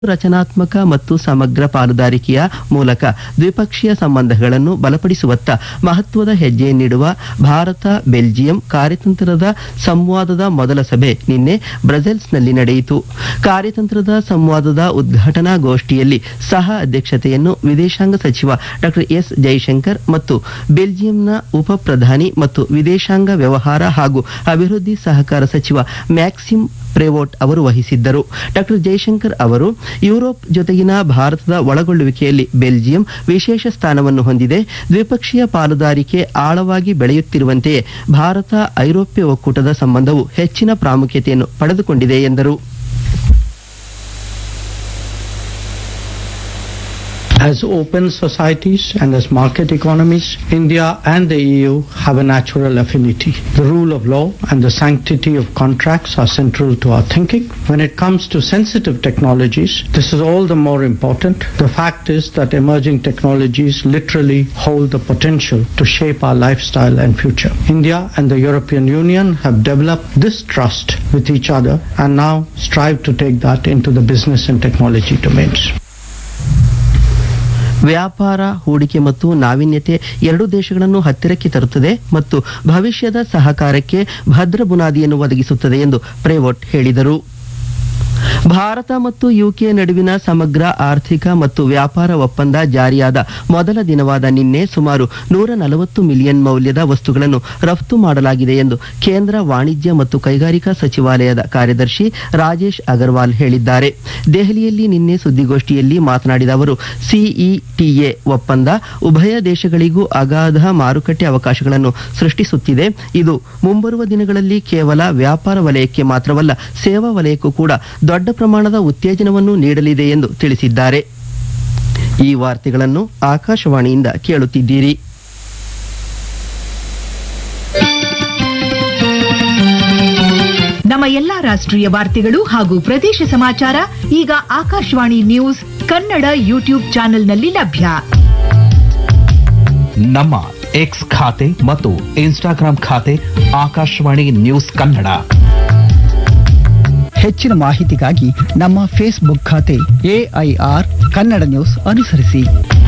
ರಚನಾತ್ಮಕ ಮತ್ತು ಸಮಗ್ರ ಪಾಲುದಾರಿಕೆಯ ಮೂಲಕ ದ್ವಿಪಕ್ಷೀಯ ಸಂಬಂಧಗಳನ್ನು ಬಲಪಡಿಸುವತ್ತ ಮಹತ್ವದ ಹೆಜ್ಜೆಯನ್ನಿಡುವ ಭಾರತ ಬೆಲ್ಜಿಯಂ ಕಾರ್ಯತಂತ್ರದ ಸಂವಾದದ ಮೊದಲ ಸಭೆ ನಿನ್ನೆ ಬ್ರಸೆಲ್ಸ್ನಲ್ಲಿ ನಡೆಯಿತು ಕಾರ್ಯತಂತ್ರದ ಸಂವಾದದ ಉದ್ಘಾಟನಾ ಗೋಷ್ಠಿಯಲ್ಲಿ ಸಹ ಅಧ್ಯಕ್ಷತೆಯನ್ನು ವಿದೇಶಾಂಗ ಸಚಿವ ಡಾಕ್ಟರ್ ಎಸ್ ಜೈಶಂಕರ್ ಮತ್ತು ಬೆಲ್ಜಿಯಂನ ಉಪ ಪ್ರಧಾನಿ ಮತ್ತು ವಿದೇಶಾಂಗ ವ್ಯವಹಾರ ಹಾಗೂ ಅಭಿವೃದ್ಧಿ ಸಹಕಾರ ಸಚಿವ ಮ್ಯಾಕ್ಸಿಮ್ ಪ್ರೇವೋಟ್ ಅವರು ವಹಿಸಿದ್ದರು ಡಾಕ್ಟರ್ ಜೈಶಂಕರ್ ಅವರು ಯುರೋಪ್ ಜೊತೆಗಿನ ಭಾರತದ ಒಳಗೊಳ್ಳುವಿಕೆಯಲ್ಲಿ ಬೆಲ್ಜಿಯಂ ವಿಶೇಷ ಸ್ಥಾನವನ್ನು ಹೊಂದಿದೆ ದ್ವಿಪಕ್ಷೀಯ ಪಾಲುದಾರಿಕೆ ಆಳವಾಗಿ ಬೆಳೆಯುತ್ತಿರುವಂತೆಯೇ ಭಾರತ ಐರೋಪ್ಯ ಒಕ್ಕೂಟದ ಸಂಬಂಧವು ಹೆಚ್ಚಿನ ಪ್ರಾಮುಖ್ಯತೆಯನ್ನು ಪಡೆದುಕೊಂಡಿದೆ ಎಂದರು As open societies and as market economies, India and the EU have a natural affinity. The rule of law and the sanctity of contracts are central to our thinking. When it comes to sensitive technologies, this is all the more important. The fact is that emerging technologies literally hold the potential to shape our lifestyle and future. India and the European Union have developed this trust with each other and now strive to take that into the business and technology domains. ವ್ಯಾಪಾರ ಹೂಡಿಕೆ ಮತ್ತು ನಾವೀನ್ಯತೆ ಎರಡೂ ದೇಶಗಳನ್ನು ಹತ್ತಿರಕ್ಕೆ ತರುತ್ತದೆ ಮತ್ತು ಭವಿಷ್ಯದ ಸಹಕಾರಕ್ಕೆ ಭದ್ರ ಬುನಾದಿಯನ್ನು ಒದಗಿಸುತ್ತದೆ ಎಂದು ಪ್ರೇವೋಟ್ ಹೇಳಿದರು ಭಾರತ ಮತ್ತು ಯುಕೆ ನಡುವಿನ ಸಮಗ್ರ ಆರ್ಥಿಕ ಮತ್ತು ವ್ಯಾಪಾರ ಒಪ್ಪಂದ ಜಾರಿಯಾದ ಮೊದಲ ದಿನವಾದ ನಿನ್ನೆ ಸುಮಾರು ನೂರ ನಲವತ್ತು ಮಿಲಿಯನ್ ಮೌಲ್ಯದ ವಸ್ತುಗಳನ್ನು ರಫ್ತು ಮಾಡಲಾಗಿದೆ ಎಂದು ಕೇಂದ್ರ ವಾಣಿಜ್ಯ ಮತ್ತು ಕೈಗಾರಿಕಾ ಸಚಿವಾಲಯದ ಕಾರ್ಯದರ್ಶಿ ರಾಜೇಶ್ ಅಗರ್ವಾಲ್ ಹೇಳಿದ್ದಾರೆ ದೆಹಲಿಯಲ್ಲಿ ನಿನ್ನೆ ಸುದ್ದಿಗೋಷ್ಠಿಯಲ್ಲಿ ಮಾತನಾಡಿದ ಅವರು ಸಿಇಟಿಎ ಒಪ್ಪಂದ ಉಭಯ ದೇಶಗಳಿಗೂ ಅಗಾಧ ಮಾರುಕಟ್ಟೆ ಅವಕಾಶಗಳನ್ನು ಸೃಷ್ಟಿಸುತ್ತಿದೆ ಇದು ಮುಂಬರುವ ದಿನಗಳಲ್ಲಿ ಕೇವಲ ವ್ಯಾಪಾರ ವಲಯಕ್ಕೆ ಮಾತ್ರವಲ್ಲ ಸೇವಾ ವಲಯಕ್ಕೂ ಕೂಡ ದೊಡ್ಡ ಪ್ರಮಾಣದ ಉತ್ತೇಜನವನ್ನು ನೀಡಲಿದೆ ಎಂದು ತಿಳಿಸಿದ್ದಾರೆ ಈ ವಾರ್ತೆಗಳನ್ನು ಆಕಾಶವಾಣಿಯಿಂದ ಕೇಳುತ್ತಿದ್ದೀರಿ ನಮ್ಮ ಎಲ್ಲಾ ರಾಷ್ಟ್ರೀಯ ವಾರ್ತೆಗಳು ಹಾಗೂ ಪ್ರದೇಶ ಸಮಾಚಾರ ಈಗ ಆಕಾಶವಾಣಿ ನ್ಯೂಸ್ ಕನ್ನಡ ಯೂಟ್ಯೂಬ್ ಚಾನೆಲ್ನಲ್ಲಿ ಲಭ್ಯ ನಮ್ಮ ಎಕ್ಸ್ ಖಾತೆ ಮತ್ತು ಇನ್ಸ್ಟಾಗ್ರಾಂ ಖಾತೆ ಆಕಾಶವಾಣಿ ನ್ಯೂಸ್ ಕನ್ನಡ ಹೆಚ್ಚಿನ ಮಾಹಿತಿಗಾಗಿ ನಮ್ಮ ಫೇಸ್ಬುಕ್ ಖಾತೆ ಎಐಆರ್ ಕನ್ನಡ ನ್ಯೂಸ್ ಅನುಸರಿಸಿ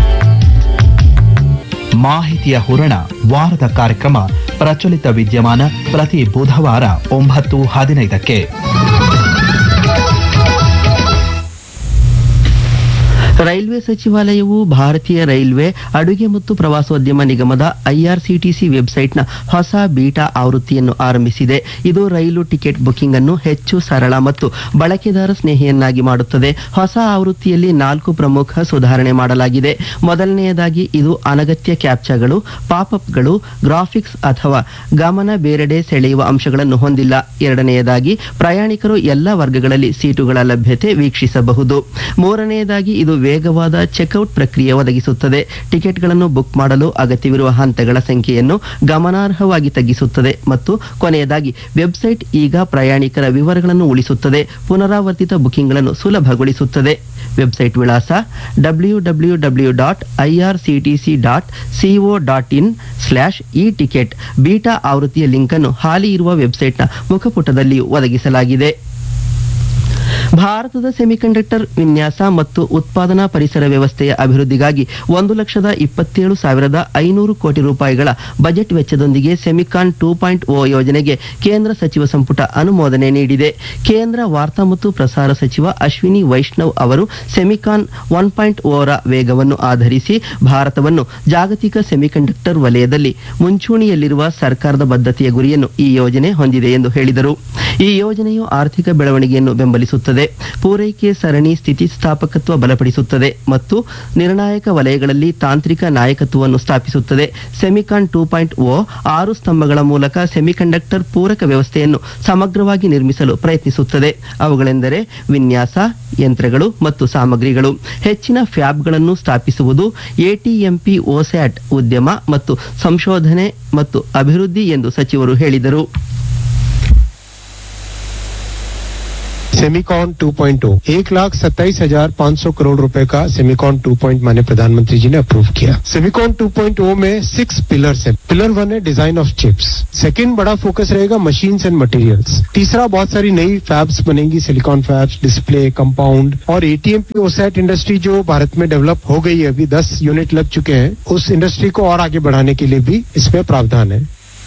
ಮಾಹಿತಿಯ ಹೂರಣ ವಾರದ ಕಾರ್ಯಕ್ರಮ ಪ್ರಚಲಿತ ವಿದ್ಯಮಾನ ಪ್ರತಿ ಬುಧವಾರ ಒಂಬತ್ತು ಹದಿನೈದಕ್ಕೆ ರೈಲ್ವೆ ಸಚಿವಾಲಯವು ಭಾರತೀಯ ರೈಲ್ವೆ ಅಡುಗೆ ಮತ್ತು ಪ್ರವಾಸೋದ್ಯಮ ನಿಗಮದ ಐಆರ್ಸಿಟಿಸಿ ವೆಬ್ಸೈಟ್ನ ಹೊಸ ಬೀಟಾ ಆವೃತ್ತಿಯನ್ನು ಆರಂಭಿಸಿದೆ ಇದು ರೈಲು ಟಿಕೆಟ್ ಬುಕಿಂಗ್ ಅನ್ನು ಹೆಚ್ಚು ಸರಳ ಮತ್ತು ಬಳಕೆದಾರ ಸ್ನೇಹಿಯನ್ನಾಗಿ ಮಾಡುತ್ತದೆ ಹೊಸ ಆವೃತ್ತಿಯಲ್ಲಿ ನಾಲ್ಕು ಪ್ರಮುಖ ಸುಧಾರಣೆ ಮಾಡಲಾಗಿದೆ ಮೊದಲನೆಯದಾಗಿ ಇದು ಅನಗತ್ಯ ಕ್ಯಾಪ್ಚಾಗಳು ಪಾಪ್ಅಪ್ಗಳು ಗ್ರಾಫಿಕ್ಸ್ ಅಥವಾ ಗಮನ ಬೇರೆಡೆ ಸೆಳೆಯುವ ಅಂಶಗಳನ್ನು ಹೊಂದಿಲ್ಲ ಎರಡನೆಯದಾಗಿ ಪ್ರಯಾಣಿಕರು ಎಲ್ಲ ವರ್ಗಗಳಲ್ಲಿ ಸೀಟುಗಳ ಲಭ್ಯತೆ ವೀಕ್ಷಿಸಬಹುದು ಮೂರನೆಯದಾಗಿ ಇದು ವೇಗವಾದ ಚೆಕ್ಔಟ್ ಪ್ರಕ್ರಿಯೆ ಒದಗಿಸುತ್ತದೆ ಟಿಕೆಟ್ಗಳನ್ನು ಬುಕ್ ಮಾಡಲು ಅಗತ್ಯವಿರುವ ಹಂತಗಳ ಸಂಖ್ಯೆಯನ್ನು ಗಮನಾರ್ಹವಾಗಿ ತಗ್ಗಿಸುತ್ತದೆ ಮತ್ತು ಕೊನೆಯದಾಗಿ ವೆಬ್ಸೈಟ್ ಈಗ ಪ್ರಯಾಣಿಕರ ವಿವರಗಳನ್ನು ಉಳಿಸುತ್ತದೆ ಪುನರಾವರ್ತಿತ ಬುಕಿಂಗ್ಗಳನ್ನು ಸುಲಭಗೊಳಿಸುತ್ತದೆ ವೆಬ್ಸೈಟ್ ವಿಳಾಸ W W W dot IRCTC dot C O dot in slash e ticket beta ಆವೃತ್ತಿಯ ಲಿಂಕ್ ಅನ್ನು ಹಾಲಿ ಇರುವ ವೆಬ್ಸೈಟ್ನ ಮುಖಪುಟದಲ್ಲಿ ಒದಗಿಸಲಾಗಿದೆ ಭಾರತದ ಸೆಮಿಕಂಡಕ್ಟರ್ ವಿನ್ಯಾಸ ಮತ್ತು ಉತ್ಪಾದನಾ ಪರಿಸರ ವ್ಯವಸ್ಥೆಯ ಅಭಿವೃದ್ಧಿಗಾಗಿ ಒಂದು ಲಕ್ಷದ ಇಪ್ಪತ್ತೇಳು ಸಾವಿರದ ಐನೂರು ಕೋಟಿ ರೂಪಾಯಿಗಳ ಬಜೆಟ್ ವೆಚ್ಚದೊಂದಿಗೆ ಸೆಮಿಕಾನ್ ಟೂ ಪಾಯಿಂಟ್ ಓ ಯೋಜನೆಗೆ ಕೇಂದ್ರ ಸಚಿವ ಸಂಪುಟ ಅನುಮೋದನೆ ನೀಡಿದೆ ಕೇಂದ್ರ ವಾರ್ತಾ ಮತ್ತು ಪ್ರಸಾರ ಸಚಿವ ಅಶ್ವಿನಿ ವೈಷ್ಣವ್ ಅವರು ಸೆಮಿಕಾನ್ ಒನ್ ಪಾಯಿಂಟ್ ಓರ ವೇಗವನ್ನು ಆಧರಿಸಿ ಭಾರತವನ್ನು ಜಾಗತಿಕ ಸೆಮಿಕಂಡಕ್ಟರ್ ವಲಯದಲ್ಲಿ ಮುಂಚೂಣಿಯಲ್ಲಿರುವ ಸರ್ಕಾರದ ಬದ್ಧತೆಯ ಗುರಿಯನ್ನು ಈ ಯೋಜನೆ ಹೊಂದಿದೆ ಎಂದು ಹೇಳಿದರು ಈ ಯೋಜನೆಯು ಆರ್ಥಿಕ ಬೆಳವಣಿಗೆಯನ್ನು ಬೆಂಬಲಿಸುತ್ತದೆ ಪೂರೈಕೆ ಸರಣಿ ಸ್ಥಿತಿಸ್ಥಾಪಕತ್ವ ಬಲಪಡಿಸುತ್ತದೆ ಮತ್ತು ನಿರ್ಣಾಯಕ ವಲಯಗಳಲ್ಲಿ ತಾಂತ್ರಿಕ ನಾಯಕತ್ವವನ್ನು ಸ್ಥಾಪಿಸುತ್ತದೆ ಸೆಮಿಕಾನ್ ಟೂ ಪಾಯಿಂಟ್ ಓ ಆರು ಸ್ತಂಭಗಳ ಮೂಲಕ ಸೆಮಿಕಂಡಕ್ಟರ್ ಪೂರಕ ವ್ಯವಸ್ಥೆಯನ್ನು ಸಮಗ್ರವಾಗಿ ನಿರ್ಮಿಸಲು ಪ್ರಯತ್ನಿಸುತ್ತದೆ ಅವುಗಳೆಂದರೆ ವಿನ್ಯಾಸ ಯಂತ್ರಗಳು ಮತ್ತು ಸಾಮಗ್ರಿಗಳು ಹೆಚ್ಚಿನ ಫ್ಯಾಬ್ಗಳನ್ನು ಸ್ಥಾಪಿಸುವುದು ಎಟಿಎಂಪಿ ಓಸ್ಯಾಟ್ ಉದ್ಯಮ ಮತ್ತು ಸಂಶೋಧನೆ ಮತ್ತು ಅಭಿವೃದ್ಧಿ ಎಂದು ಸಚಿವರು ಹೇಳಿದರು सेमिकॉन 2.0 एक लाख सत्ताईस हजार पाँच सौ करोड़ रुपए का सेमिकॉन 2. माने प्रधानमंत्री जी ने अप्रूव किया सेमिकॉन 2.0 में सिक्स पिलर्स है पिलर वन है डिजाइन ऑफ चिप्स सेकंड बड़ा फोकस रहेगा मशीन्स एंड मटेरियल्स तीसरा बहुत सारी नई फैब्स बनेंगी सिलिकॉन फैब्स डिस्प्ले कंपाउंड और एटीएम की ओसैट इंडस्ट्री जो भारत में डेवलप हो गई है अभी दस यूनिट लग चुके हैं उस इंडस्ट्री को और आगे बढ़ाने के लिए भी इसमें प्रावधान है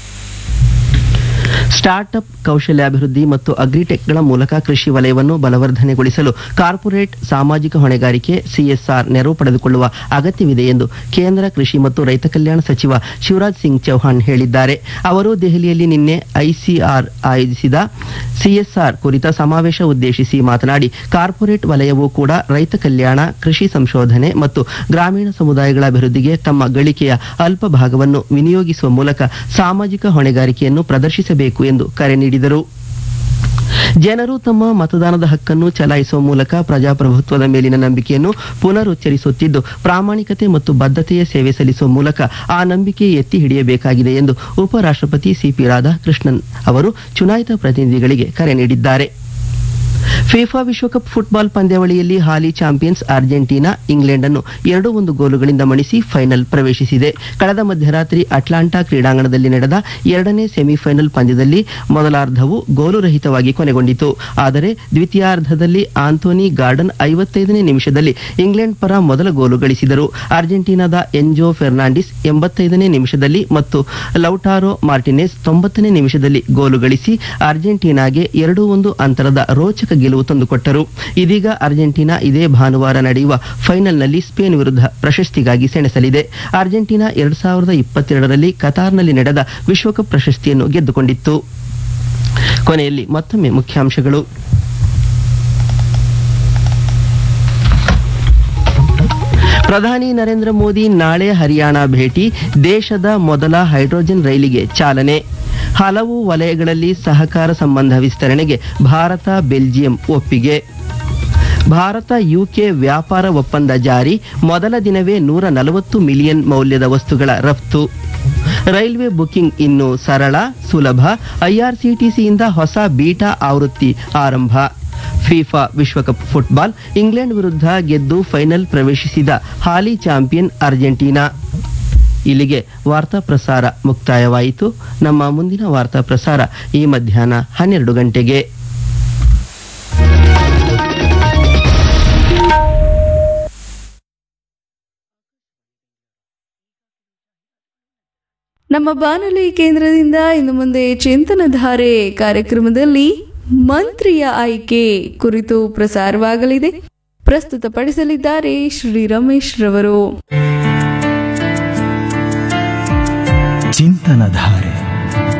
ಸ್ಟಾರ್ಟ್ಅಪ್ ಕೌಶಲ್ಯಾಭಿವೃದ್ಧಿ ಮತ್ತು ಅಗ್ರಿಟೆಕ್ಗಳ ಮೂಲಕ ಕೃಷಿ ವಲಯವನ್ನು ಬಲವರ್ಧನೆಗೊಳಿಸಲು ಕಾರ್ಪೊರೇಟ್ ಸಾಮಾಜಿಕ ಹೊಣೆಗಾರಿಕೆ ಸಿಎಸ್ಆರ್ ನೆರವು ಪಡೆದುಕೊಳ್ಳುವ ಅಗತ್ಯವಿದೆ ಎಂದು ಕೇಂದ್ರ ಕೃಷಿ ಮತ್ತು ರೈತ ಕಲ್ಯಾಣ ಸಚಿವ ಶಿವರಾಜ್ ಸಿಂಗ್ ಚೌಹಾಣ್ ಹೇಳಿದ್ದಾರೆ ಅವರು ದೆಹಲಿಯಲ್ಲಿ ನಿನ್ನೆ ಐಸಿಆರ್ ಆಯೋಜಿಸಿದ ಸಿಎಸ್ಆರ್ ಕುರಿತ ಸಮಾವೇಶ ಉದ್ದೇಶಿಸಿ ಮಾತನಾಡಿ ಕಾರ್ಪೊರೇಟ್ ವಲಯವೂ ಕೂಡ ರೈತ ಕಲ್ಯಾಣ ಕೃಷಿ ಸಂಶೋಧನೆ ಮತ್ತು ಗ್ರಾಮೀಣ ಸಮುದಾಯಗಳ ಅಭಿವೃದ್ಧಿಗೆ ತಮ್ಮ ಗಳಿಕೆಯ ಅಲ್ಪ ಭಾಗವನ್ನು ವಿನಿಯೋಗಿಸುವ ಮೂಲಕ ಸಾಮಾಜಿಕ ಹೊಣೆಗಾರಿಕೆಯನ್ನು ಪ್ರದರ್ಶಿಸಬೇಕು ಎಂದು ಕರೆ ನೀಡಿದರು ಜನರು ತಮ್ಮ ಮತದಾನದ ಹಕ್ಕನ್ನು ಚಲಾಯಿಸುವ ಮೂಲಕ ಪ್ರಜಾಪ್ರಭುತ್ವದ ಮೇಲಿನ ನಂಬಿಕೆಯನ್ನು ಪುನರುಚ್ಚರಿಸುತ್ತಿದ್ದು ಪ್ರಾಮಾಣಿಕತೆ ಮತ್ತು ಬದ್ಧತೆಯ ಸೇವೆ ಸಲ್ಲಿಸುವ ಮೂಲಕ ಆ ನಂಬಿಕೆ ಎತ್ತಿ ಹಿಡಿಯಬೇಕಾಗಿದೆ ಎಂದು ಉಪರಾಷ್ಟ್ರಪತಿ ಸಿಪಿ ರಾಧಾಕೃಷ್ಣನ್ ಅವರು ಚುನಾಯಿತ ಪ್ರತಿನಿಧಿಗಳಿಗೆ ಕರೆ ನೀಡಿದ್ದಾರೆ ಫಿಫಾ ವಿಶ್ವಕಪ್ ಫುಟ್ಬಾಲ್ ಪಂದ್ಯಾವಳಿಯಲ್ಲಿ ಹಾಲಿ ಚಾಂಪಿಯನ್ಸ್ ಅರ್ಜೆಂಟೀನಾ ಇಂಗ್ಲೆಂಡ್ ಅನ್ನು ಎರಡು ಒಂದು ಗೋಲುಗಳಿಂದ ಮಣಿಸಿ ಫೈನಲ್ ಪ್ರವೇಶಿಸಿದೆ ಕಳೆದ ಮಧ್ಯರಾತ್ರಿ ಅಟ್ಲಾಂಟಾ ಕ್ರೀಡಾಂಗಣದಲ್ಲಿ ನಡೆದ ಎರಡನೇ ಸೆಮಿಫೈನಲ್ ಪಂದ್ಯದಲ್ಲಿ ಮೊದಲಾರ್ಧವು ಗೋಲುರಹಿತವಾಗಿ ಕೊನೆಗೊಂಡಿತು ಆದರೆ ದ್ವಿತೀಯಾರ್ಧದಲ್ಲಿ ಆಂಥೋನಿ ಗಾರ್ಡನ್ ಐವತ್ತೈದನೇ ನಿಮಿಷದಲ್ಲಿ ಇಂಗ್ಲೆಂಡ್ ಪರ ಮೊದಲ ಗೋಲು ಗಳಿಸಿದರು ಅರ್ಜೆಂಟೀನಾದ ಎನ್ಜೋ ಫೆರ್ನಾಂಡಿಸ್ ಎಂಬತ್ತೈದನೇ ನಿಮಿಷದಲ್ಲಿ ಮತ್ತು ಲೌಟಾರೋ ಮಾರ್ಟಿನೆಸ್ ತೊಂಬತ್ತನೇ ನಿಮಿಷದಲ್ಲಿ ಗೋಲು ಗಳಿಸಿ ಅರ್ಜೆಂಟೀನಾಗೆ ಎರಡು ಒಂದು ಅಂತರದ ರೋಚಕ ಗೆಲುವು ತಂದುಕೊಟ್ಟರು ಇದೀಗ ಅರ್ಜೆಂಟೀನಾ ಇದೇ ಭಾನುವಾರ ನಡೆಯುವ ಫೈನಲ್ನಲ್ಲಿ ಸ್ಪೇನ್ ವಿರುದ್ಧ ಪ್ರಶಸ್ತಿಗಾಗಿ ಸೆಣಸಲಿದೆ ಅರ್ಜೆಂಟೀನಾ ಎರಡ್ ಸಾವಿರದ ಇಪ್ಪತ್ತೆರಡರಲ್ಲಿ ಕತಾರ್ನಲ್ಲಿ ನಡೆದ ವಿಶ್ವಕಪ್ ಪ್ರಶಸ್ತಿಯನ್ನು ಗೆದ್ದುಕೊಂಡಿತ್ತು ಕೊನೆಯಲ್ಲಿ ಮತ್ತೊಮ್ಮೆ ಮುಖ್ಯಾಂಶಗಳು ಪ್ರಧಾನಿ ನರೇಂದ್ರ ಮೋದಿ ನಾಳೆ ಹರಿಯಾಣ ಭೇಟಿ ದೇಶದ ಮೊದಲ ಹೈಡ್ರೋಜನ್ ರೈಲಿಗೆ ಚಾಲನೆ ಹಲವು ವಲಯಗಳಲ್ಲಿ ಸಹಕಾರ ಸಂಬಂಧ ವಿಸ್ತರಣೆಗೆ ಭಾರತ ಬೆಲ್ಜಿಯಂ ಒಪ್ಪಿಗೆ ಭಾರತ ಯುಕೆ ವ್ಯಾಪಾರ ಒಪ್ಪಂದ ಜಾರಿ ಮೊದಲ ದಿನವೇ ನೂರ ನಲವತ್ತು ಮಿಲಿಯನ್ ಮೌಲ್ಯದ ವಸ್ತುಗಳ ರಫ್ತು ರೈಲ್ವೆ ಬುಕಿಂಗ್ ಇನ್ನು ಸರಳ ಸುಲಭ ಐಆರ್ಸಿಟಿಸಿಯಿಂದ ಹೊಸ ಬೀಟಾ ಆವೃತ್ತಿ ಆರಂಭ ಫಿಫಾ ವಿಶ್ವಕಪ್ ಫುಟ್ಬಾಲ್ ಇಂಗ್ಲೆಂಡ್ ವಿರುದ್ಧ ಗೆದ್ದು ಫೈನಲ್ ಪ್ರವೇಶಿಸಿದ ಹಾಲಿ ಚಾಂಪಿಯನ್ ಅರ್ಜೆಂಟೀನಾ ಇಲ್ಲಿಗೆ ವಾರ್ತಾ ಪ್ರಸಾರ ಮುಕ್ತಾಯವಾಯಿತು ನಮ್ಮ ಮುಂದಿನ ವಾರ್ತಾ ಪ್ರಸಾರ ಈ ಮಧ್ಯಾಹ್ನ ಹನ್ನೆರಡು ಗಂಟೆಗೆ ನಮ್ಮ ಬಾನುಲಿ ಕೇಂದ್ರದಿಂದ ಇನ್ನು ಮುಂದೆ ಚಿಂತನಧಾರೆ ಕಾರ್ಯಕ್ರಮದಲ್ಲಿ ಮಂತ್ರಿಯ ಆಯ್ಕೆ ಕುರಿತು ಪ್ರಸಾರವಾಗಲಿದೆ ಪ್ರಸ್ತುತಪಡಿಸಲಿದ್ದಾರೆ ಶ್ರೀ ರಮೇಶ್ ರವರು ಚಿಂತನಧಾರೆ